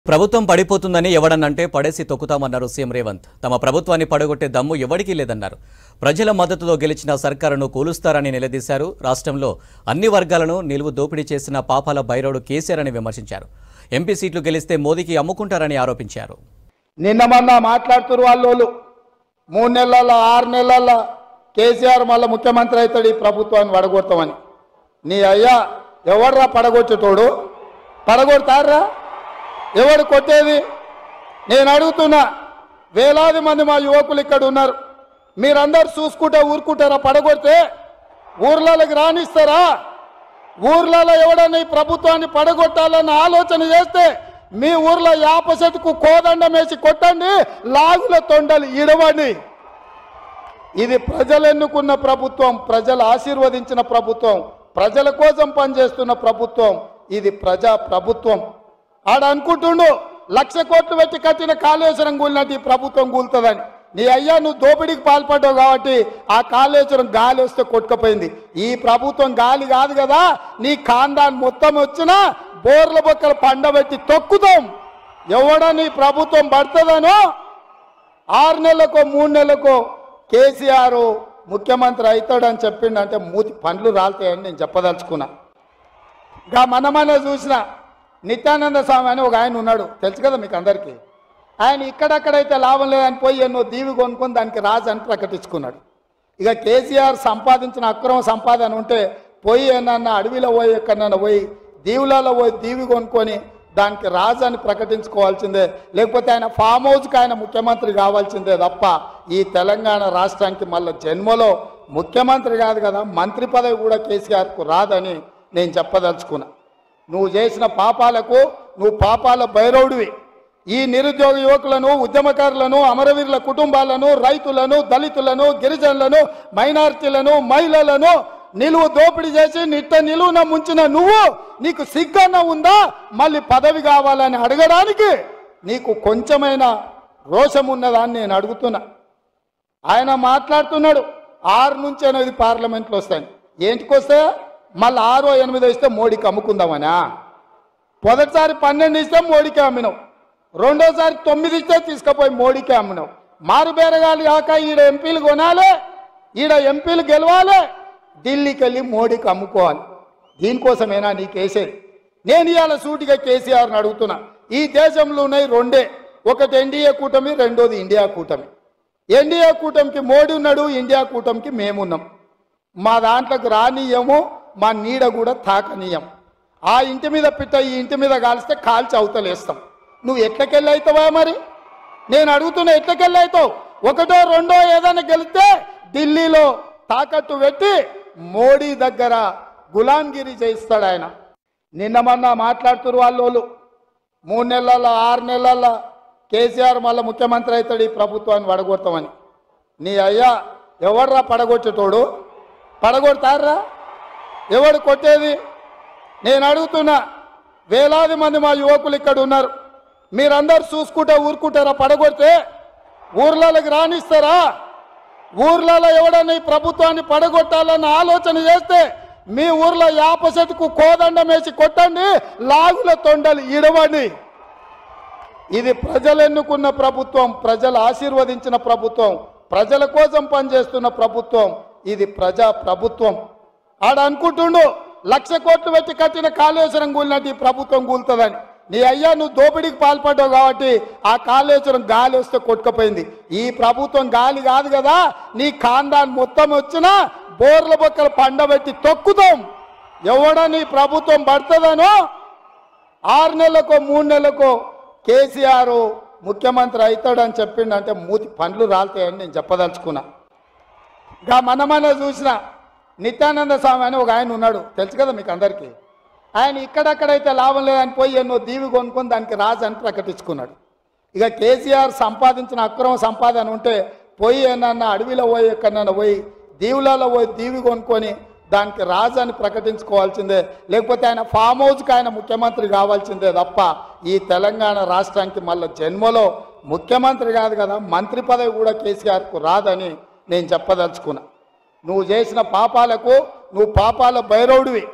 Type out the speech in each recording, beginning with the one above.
ప్రభుత్వం పడిపోతుందని ఎవడనంటే పడేసి తొక్కుతామన్నారు సీఎం రేవంత్ తమ ప్రభుత్వాన్ని పడగొట్టే దమ్ము ఎవరికీ లేదన్నారు ప్రజల మద్దతుతో గెలిచిన సర్కారును కూలుస్తారని నిలదీశారు రాష్ట్రంలో అన్ని వర్గాలను నిలువు దోపిడీ చేసిన పాపాల బైరోడు కేసీఆర్ అని విమర్శించారు ఎంపీ సీట్లు గెలిస్తే మోదీకి అమ్ముకుంటారని ఆరోపించారు నిన్న మొన్న మాట్లాడుతున్నారు వాళ్ళు మూడు నెలల ఆరు నెలల కేసీఆర్ మళ్ళీ ముఖ్యమంత్రి అవుతాడు ఈ ప్రభుత్వాన్ని పడగొడతామని నీ అయ్యా ఎవర్రా పడగొచ్చేటోడు పడగొడతారా ఎవడు కొట్టేది నేను అడుగుతున్నా వేలాది మంది మా యువకులు ఇక్కడ ఉన్నారు మీరందరు చూసుకుంటే ఊరుకుంటారా పడగొడితే ఊర్లలోకి రానిస్తారా ఊర్లలో ఎవడన్నా ఈ ప్రభుత్వాన్ని పడగొట్టాలన్న ఆలోచన చేస్తే మీ ఊర్లో యాప చెట్టుకు కోదండం వేసి కొట్టండి లాగుల తొండలు ఇడవండి ఇది ప్రజలు ఎన్నుకున్న ప్రభుత్వం ప్రజలు ఆశీర్వదించిన ప్రభుత్వం ప్రజల కోసం పనిచేస్తున్న ప్రభుత్వం ఇది ప్రజా ప్రభుత్వం ఆడ అనుకుంటుండు లక్ష కోట్లు పెట్టి కట్టిన కాళేశ్వరం కూలినట్టు ఈ ప్రభుత్వం కూలుతుందని నీ అయ్యా నువ్వు దోపిడీకి పాల్పడ్డావు కాబట్టి ఆ కాళేశ్వరం గాలి వస్తే కొట్టుకుపోయింది ఈ ప్రభుత్వం గాలి కాదు కదా నీ కాందాన్ని మొత్తం వచ్చినా బోర్ల బొక్కలు పండబెట్టి తొక్కుతాం ఎవడని ప్రభుత్వం పడుతుందనో ఆరు నెలలకో మూడు నెలలకో కేసీఆర్ ముఖ్యమంత్రి అవుతాడని చెప్పిండంటే మూతి పండ్లు రాలుతాయని నేను చెప్పదలుచుకున్నా ఇంకా మనమనే చూసిన నిత్యానంద స్వామి అని ఒక ఆయన ఉన్నాడు తెలుసు కదా మీకు అందరికీ ఆయన ఇక్కడక్కడైతే లాభం లేదని పోయి ఎన్నో దీవి కొనుక్కొని దానికి రాజు అని ప్రకటించుకున్నాడు ఇక కేసీఆర్ సంపాదించిన అక్రమ సంపాదన ఉంటే పోయి ఏమన్నా అడవిలో పోయి ఎక్కడన్నా పోయి దీవులలో పోయి దీవి కొనుక్కొని దానికి రాజు అని ప్రకటించుకోవాల్సిందే లేకపోతే ఆయన ఫామ్ హౌస్కి ఆయన ముఖ్యమంత్రి కావాల్సిందే తప్ప ఈ తెలంగాణ రాష్ట్రానికి మళ్ళీ జన్మలో ముఖ్యమంత్రి కాదు కదా మంత్రి పదవి కూడా కేసీఆర్కు రాదని నేను చెప్పదలుచుకున్నా నువ్వు చేసిన పాపాలకు నువ్వు పాపాల భైరవుడివి ఈ నిరుద్యోగ యువకులను ఉద్యమకారులను అమరవీరుల కుటుంబాలను రైతులను దళితులను గిరిజనులను మైనారిటీలను మహిళలను నిలువు దోపిడీ చేసి నిట్ట నిలువున ముంచిన నువ్వు నీకు సిగ్గన్న ఉందా మళ్ళీ పదవి కావాలని అడగడానికి నీకు కొంచెమైనా రోషం ఉన్నదాన్ని నేను అడుగుతున్నా ఆయన మాట్లాడుతున్నాడు ఆరు నుంచి ఎనిమిది పార్లమెంట్లు వస్తాయి ఏంటికి వస్తే మళ్ళీ ఆరో ఎనిమిదో ఇస్తే మోడీకి అమ్ముకుందామనా మొదటిసారి పన్నెండు ఇస్తే మోడీకి అమ్మినావు రెండోసారి తొమ్మిది ఇస్తే తీసుకుపోయి మోడీకి అమ్మినావు మారు బేరగాలు కాక ఈడ ఎంపీలు కొనాలి ఈడ ఎంపీలు గెలవాలి ఢిల్లీకి వెళ్ళి మోడీకి అమ్ముకోవాలి దీనికోసమేనా నీకు వేసేది నేను ఇవాళ సూటిగా కేసీఆర్ని అడుగుతున్నా ఈ దేశంలో ఉన్నాయి రెండే ఒకటి ఎన్డీఏ కూటమి రెండోది ఇండియా కూటమి ఎన్డీఏ కూటమికి మోడీ ఉన్నాడు ఇండియా కూటమికి మేమున్నాం మా దాంట్లోకి రానియము మా నీడ కూడా తాకనీయం ఆ ఇంటి మీద పిట్ట ఈ ఇంటి మీద కాలిస్తే కాల్చి అవతలేస్తాం నువ్వు ఎట్లకెళ్ళి అవుతావా మరి నేను అడుగుతున్నా ఎట్లకెళ్ళి అవుతావు ఒకటో రెండో ఏదైనా గెలిస్తే ఢిల్లీలో తాకట్టు పెట్టి మోడీ దగ్గర గులాంగిరి చేయిస్తాడు ఆయన నిన్న మొన్న మాట్లాడుతున్నారు వాళ్ళు మూడు నెలల ఆరు నెలల కేసీఆర్ మళ్ళీ ముఖ్యమంత్రి అవుతాడు ఈ ప్రభుత్వాన్ని పడగొడతామని నీ అయ్యా ఎవర్రా పడగొచ్చేటోడు పడగొడతారా ఎవడు కొట్టేది నేను అడుగుతున్నా వేలాది మంది మా యువకులు ఇక్కడ ఉన్నారు మీరందరు చూసుకుంటే ఊరుకుంటారా పడగొడితే ఊర్లలోకి రానిస్తారా ఊర్లలో ఎవడన్నా ఈ ప్రభుత్వాన్ని పడగొట్టాలన్న ఆలోచన చేస్తే మీ ఊర్లో యాప చెట్టుకు కోదండం వేసి కొట్టండి లాగుల తొండలు ఇడవండి ఇది ప్రజలు ఎన్నుకున్న ప్రభుత్వం ప్రజలు ఆశీర్వదించిన ప్రభుత్వం ప్రజల కోసం పనిచేస్తున్న ప్రభుత్వం ఇది ప్రజా ప్రభుత్వం ఆడ అనుకుంటుండు లక్ష కోట్లు పెట్టి కట్టిన కాళేశ్వరం కూలినట్టు ఈ ప్రభుత్వం కూలుతుందని నీ అయ్యా నువ్వు దోపిడీకి పాల్పడ్డావు కాబట్టి ఆ కాళేశ్వరం గాలి వస్తే కొట్టుకుపోయింది ఈ ప్రభుత్వం గాలి కాదు కదా నీ కాందాన్ని మొత్తం వచ్చినా బోర్ల బొక్కలు పండబెట్టి తొక్కుతాం ఎవడని ప్రభుత్వం పడుతుందనో ఆరు నెలలకో మూడు నెలలకో కేసీఆర్ ముఖ్యమంత్రి అవుతాడని చెప్పిండంటే మూతి పండ్లు రాలుతాయని నేను చెప్పదలుచుకున్నా ఇంకా మనమనే చూసిన నిత్యానంద స్వామి అని ఒక ఆయన ఉన్నాడు తెలుసు కదా మీకు అందరికీ ఆయన ఇక్కడక్కడైతే లాభం లేదని పోయి ఎన్నో దీవి కొనుక్కొని దానికి రాజు అని ప్రకటించుకున్నాడు ఇక కేసీఆర్ సంపాదించిన అక్రమ సంపాదన ఉంటే పోయి ఏమన్నా అడవిలో పోయి ఎక్కడన్నా పోయి దీవులలో పోయి దీవి కొనుక్కొని దానికి రాజు అని ప్రకటించుకోవాల్సిందే లేకపోతే ఆయన ఫామ్ హౌస్కి ఆయన ముఖ్యమంత్రి కావాల్సిందే తప్ప ఈ తెలంగాణ రాష్ట్రానికి మళ్ళీ జన్మలో ముఖ్యమంత్రి కాదు కదా మంత్రి పదవి కూడా కేసీఆర్కు రాదని నేను చెప్పదలుచుకున్నా నువ్వు చేసిన పాపాలకు నువ్వు పాపాల భైరవుడివి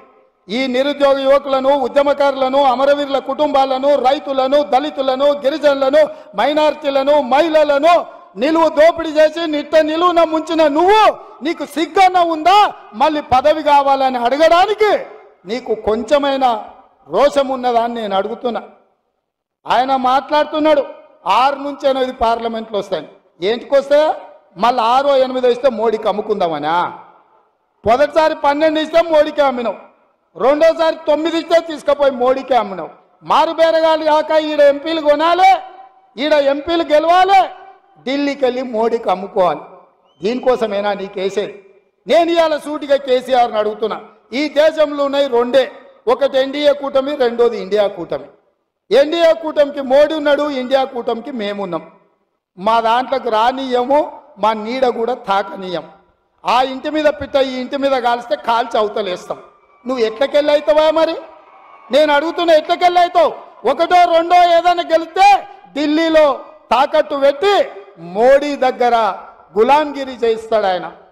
ఈ నిరుద్యోగ యువకులను ఉద్యమకారులను అమరవీరుల కుటుంబాలను రైతులను దళితులను గిరిజనులను మైనారిటీలను మహిళలను నిలువు దోపిడీ చేసి నిట్ట నిలువున ముంచిన నువ్వు నీకు సిగ్గన్న ఉందా మళ్ళీ పదవి కావాలని అడగడానికి నీకు కొంచెమైనా రోషం ఉన్నదా అని నేను అడుగుతున్నా ఆయన మాట్లాడుతున్నాడు ఆరు నుంచి ఎనిమిది పార్లమెంట్లు వస్తాయి ఏంటికొస్తే మళ్ళీ ఆరో ఎనిమిదో ఇస్తే మోడీకి అమ్ముకుందామనా మొదటిసారి పన్నెండు ఇస్తే మోడీకే అమ్మినావు రెండోసారి తొమ్మిది ఇస్తే తీసుకుపోయి మోడీకే అమ్మినావు మారు బేరగాలు కాక ఈడ ఎంపీలు కొనాలి ఈడ ఎంపీలు గెలవాలి ఢిల్లీకి వెళ్ళి మోడీకి అమ్ముకోవాలి దీనికోసమేనా నీకు వేసేది నేను ఇవాళ సూటిగా కేసీఆర్ని అడుగుతున్నా ఈ దేశంలో ఉన్నాయి రెండే ఒకటి ఎన్డీఏ కూటమి రెండోది ఇండియా కూటమి ఎన్డీఏ కూటమికి మోడీ ఉన్నాడు ఇండియా కూటమికి మేమున్నాం మా దాంట్లోకి రానీయము మా నీడ కూడా తాకనీయం ఆ ఇంటి మీద పిట్ట ఈ ఇంటి మీద కాలిస్తే కాల్చి అవతలేస్తాం నువ్వు ఎట్లకెళ్ళి అవుతావా మరి నేను అడుగుతున్నా ఎట్లకెళ్ళి అవుతావు ఒకటో రెండో ఏదైనా గెలిస్తే ఢిల్లీలో తాకట్టు పెట్టి మోడీ దగ్గర గులాంగిరి చేయిస్తాడు ఆయన